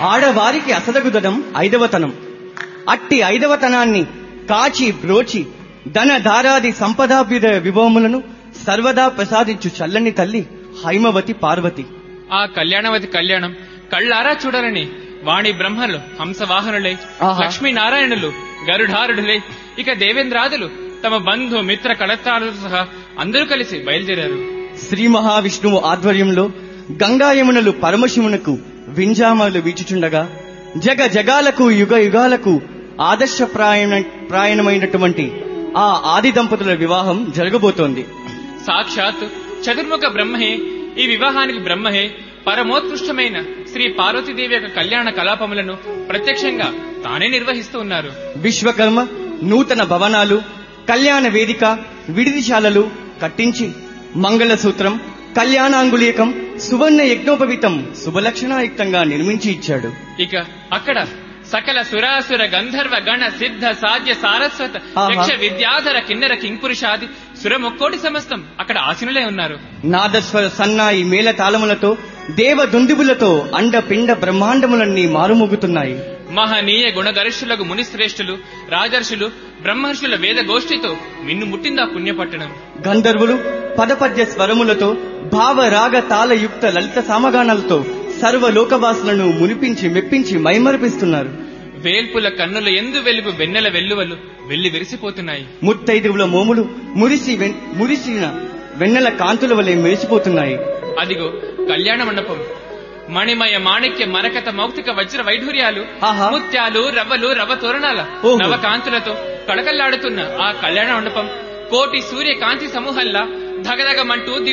ఆడవారికి అసదగుదనం ఐదవతనం అట్టి ఐదవతనాన్ని కాచి బ్రోచి ధన ధారాది సంపదాభ్యుదయ విభవములను సర్వదా ప్రసాదించు చల్లని తల్లి హైమవతి పార్వతి ఆ కళ్యాణవతి కళ్యాణం కళ్ళారా చూడాలని వాణి బ్రహ్మలు హంసవాహనులై ఆహా. లక్ష్మీనారాయణులు గరుడారుడులై ఇక దేవేంద్రాదులు తమ బంధు మిత్ర కళత్రాలతో సహా అందరూ కలిసి బయలుదేరారు శ్రీ మహావిష్ణువు ఆధ్వర్యంలో గంగా యమునలు పరమశివునకు వింజామలు వీచుచుండగా జగ జగాలకు యుగ యుగాలకు ఆదర్శప్రాయణ ప్రాయణమైనటువంటి ఆ ఆది దంపతుల వివాహం జరగబోతోంది సాక్షాత్ చతుర్ముఖ బ్రహ్మహే ఈ వివాహానికి బ్రహ్మహే పరమోత్కృష్టమైన శ్రీ పార్వతీదేవి యొక్క కళ్యాణ కలాపములను ప్రత్యక్షంగా తానే నిర్వహిస్తూ ఉన్నారు విశ్వకర్మ నూతన భవనాలు కళ్యాణ వేదిక విడిదిశాలలు కట్టించి మంగళసూత్రం కళ్యాణాంగులీయకం సువర్ణ యజ్ఞోపవీతం శుభలక్షణాయుక్తంగా నిర్మించి ఇచ్చాడు ఇక అక్కడ సకల సురాసుర గంధర్వ గణ సిద్ధ సాధ్య సారస్వత ఆహా. యక్ష విద్యాధర కిన్నెర కింపురుషాది సురమొక్కోటి సమస్తం అక్కడ ఆసీనులై ఉన్నారు నాదస్వర సన్నాయి మేళ తాళములతో దేవ దుందుబులతో అండ పిండ బ్రహ్మాండములన్నీ మారుమోగుతున్నాయి మహనీయ గుణగరిష్ఠులకు మునిశ్రేష్ఠులు రాజర్షులు బ్రహ్మర్షుల వేద గోష్ఠితో మిన్ను ముట్టిందా పుణ్యపట్టణం గంధర్వులు పదపద్య స్వరములతో భావ రాగ తాళయుక్త లలిత సామగానాలతో సర్వ లోకవాసులను మునిపించి మెప్పించి మైమరిపిస్తున్నారు వేల్పుల కన్నుల ఎందు వెలుగు వెన్నెల వెల్లువలు వెళ్లి విరిసిపోతున్నాయి ముత్తైదువుల మోములు మురిసి వెన్- మురిసిన వెన్నెల కాంతుల వలె మెరిసిపోతున్నాయి అదిగో కళ్యాణ మండపం మణిమయ మాణిక్య మరకత మౌక్తిక వజ్ర వైఢూర్యాలు ఆహా. ముత్యాలు రవ్వలు రవ్వ తోరణాల ఓహో. నవకాంతులతో కడకల్లాడుతున్న ఆ కళ్యాణ మండపం కోటి సూర్య కాంతి సమూహంలా ధగధగమంటూ